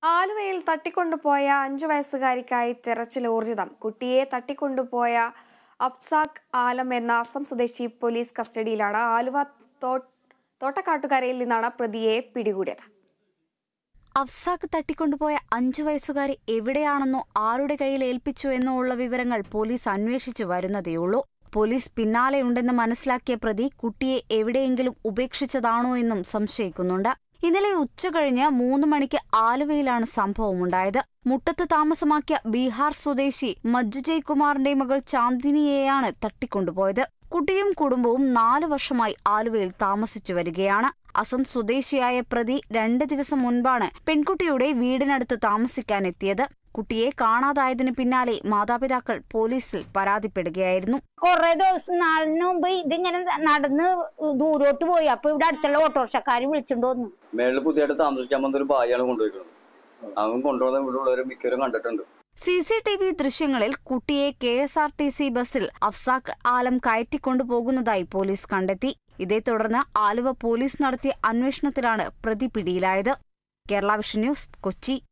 ആലുവയിൽ തട്ടിക്കൊണ്ടുപോയ അഞ്ചു വയസ്സുകാരിക്കായി തെരച്ചിൽ ഊർജിതം കുട്ടിയെ തട്ടിക്കൊണ്ടുപോയ അഫ്സാഖ് ആലം എന്ന അസം സ്വദേശി പോലീസ് കസ്റ്റഡിയിലാണ് ആലുവ തോ- തോട്ടക്കാട്ടുകരയിൽ നിന്നാണ് പ്രതിയെ പിടികൂടിയത് അഫ്സാഖ് തട്ടിക്കൊണ്ടുപോയ അഞ്ചു വയസ്സുകാരി എവിടെയാണെന്നോ ആരുടെ കയ്യിൽ ഏൽപ്പിച്ചു എന്നോ ഉള്ള വിവരങ്ങൾ പോലീസ് അന്വേഷിച്ചു വരുന്നതേയുള്ളൂ പോലീസ് പിന്നാലെയുണ്ടെന്ന് മനസ്സിലാക്കിയ പ്രതി കുട്ടിയെ എവിടെയെങ്കിലും ഉപേക്ഷിച്ചതാണോ എന്നും സംശയിക്കുന്നുണ്ട് ഇന്നലെ ഉച്ചകഴിഞ്ഞ് മൂന്ന് മണിക്ക് ആലുവയിലാണ് സംഭവമുണ്ടായത് മുട്ടത്ത് താമസമാക്കിയ ബീഹാർ സ്വദേശി മജ്ജു ജയ്കുമാറിന്റെ മകൾ ചാന്ദിനിയെയാണ് തട്ടിക്കൊണ്ടുപോയത് കുട്ടിയും കുടുംബവും നാലു വർഷമായി ആലുവയിൽ താമസിച്ചു വരികയാണ് അസം സ്വദേശിയായ പ്രതി രണ്ട് ദിവസം മുൻപാണ് പെൺകുട്ടിയുടെ വീടിനടുത്ത് താമസിക്കാനെത്തിയത് കുട്ടിയെ കാണാതായതിനു പിന്നാലെ മാതാപിതാക്കൾ പോലീസിൽ പരാതിപ്പെടുകയായിരുന്നു കുറെ ദിവസം നാളിന് മുമ്പ് ഇതിങ്ങനെ നടന്ന് ദൂരോട്ട് പോയി അപ്പൊ ഇവിടെ അടുത്തുള്ള ഓട്ടോറിക്ഷക്കാർ വിളിച്ചിട്ട് വന്നു മേളിൽ പുതിയതായിട്ട് താമസിക്കാൻ വന്നൊരു ഭാര്യയാണ് കൊണ്ടുപോയിരിക്കുന്നത് അവൻ കൊണ്ടുവന്ന ഇവിടെ ഉള്ളവരെ മിക്കവരും കണ്ടിട്ടുണ്ട് സി സി ടി വി ദൃശ്യങ്ങളിൽ കുട്ടിയെ K S R T C ബസ്സിൽ അഫ്സാഖ് ആലം കയറ്റിക്കൊണ്ടുപോകുന്നതായി പോലീസ് കണ്ടെത്തി ഇതേ തുടർന്ന് ആലുവ പോലീസ് നടത്തിയ അന്വേഷണത്തിലാണ് പ്രതി പിടിയിലായത് കേരള വിഷൻ ന്യൂസ് കൊച്ചി